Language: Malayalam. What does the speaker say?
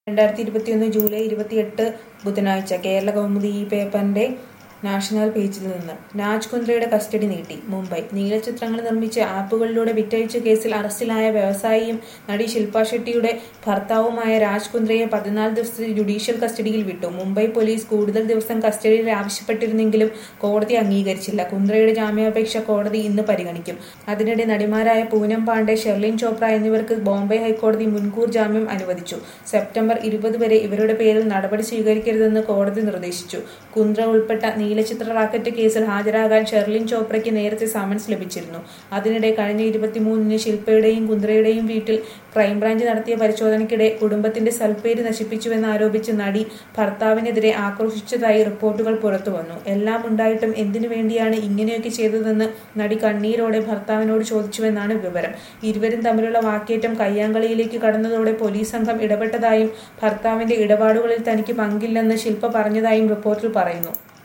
രണ്ടായിരത്തി ഇരുപത്തിയൊന്ന് ജൂലൈ ഇരുപത്തിയെട്ട് ബുധനാഴ്ച കേരള കൗമുദി ഈ പേപ്പറിന്റെ നാഷണൽ പേജിൽ നിന്ന് രാജ് കുന്ദ്രയുടെ കസ്റ്റഡി നീട്ടി മുംബൈ നീലച്ചിത്രങ്ങൾ നിർമ്മിച്ച് ആപ്പുകളിലൂടെ വിറ്റഴിച്ച കേസിൽ അറസ്റ്റിലായ വ്യവസായിയും നടി ശില്പ ഷെട്ടിയുടെ ഭർത്താവുമായ രാജ് കുന്ദ്രയെ പതിനാല് ദിവസത്തെ ജുഡീഷ്യൽ കസ്റ്റഡിയിൽ വിട്ടു മുംബൈ പോലീസ് കൂടുതൽ ദിവസം കസ്റ്റഡിയിൽ ആവശ്യപ്പെട്ടിരുന്നെങ്കിലും കോടതി അംഗീകരിച്ചില്ല കുന്ദ്രയുടെ ജാമ്യാപേക്ഷ കോടതി ഇന്ന് പരിഗണിക്കും അതിനിടെ നടിമാരായ പൂനം പാണ്ഡെ ഷെർലിൻ ചോപ്ര എന്നിവർക്ക് ബോംബെ ഹൈക്കോടതി മുൻകൂർ ജാമ്യം അനുവദിച്ചു സെപ്റ്റംബർ ഇരുപത് വരെ ഇവരുടെ പേരിൽ നടപടി സ്വീകരിക്കരുതെന്ന് കോടതി നിർദ്ദേശിച്ചു കുന്ദ്ര ഉൾപ്പെട്ട നീലചിത്ര റാക്കറ്റ് കേസിൽ ഹാജരാകാൻ ഷെർലിൻ ചോപ്രയ്ക്ക് നേരത്തെ സമൻസ് ലഭിച്ചിരുന്നു അതിനിടെ കഴിഞ്ഞ ഇരുപത്തിമൂന്നിന് ശില്പയുടെയും കുന്ദ്രയുടെയും വീട്ടിൽ ക്രൈംബ്രാഞ്ച് നടത്തിയ പരിശോധനയ്ക്കിടെ കുടുംബത്തിന്റെ സൽപ്പേര് നശിപ്പിച്ചുവെന്നാരോപിച്ച് നടി ഭർത്താവിനെതിരെ ആക്രോശിച്ചതായി റിപ്പോർട്ടുകൾ പുറത്തുവന്നു എല്ലാം ഉണ്ടായിട്ടും എന്തിനു വേണ്ടിയാണ് ഇങ്ങനെയൊക്കെ ചെയ്തതെന്ന് നടി കണ്ണീരോടെ ഭർത്താവിനോട് ചോദിച്ചുവെന്നാണ് വിവരം ഇരുവരും തമ്മിലുള്ള വാക്കേറ്റം കയ്യാങ്കളിയിലേക്ക് കടന്നതോടെ പോലീസ് സംഘം ഇടപെട്ടതായും ഭർത്താവിന്റെ ഇടപാടുകളിൽ തനിക്ക് പങ്കില്ലെന്ന് ശില്പ പറഞ്ഞതായും റിപ്പോർട്ടിൽ പറയുന്നു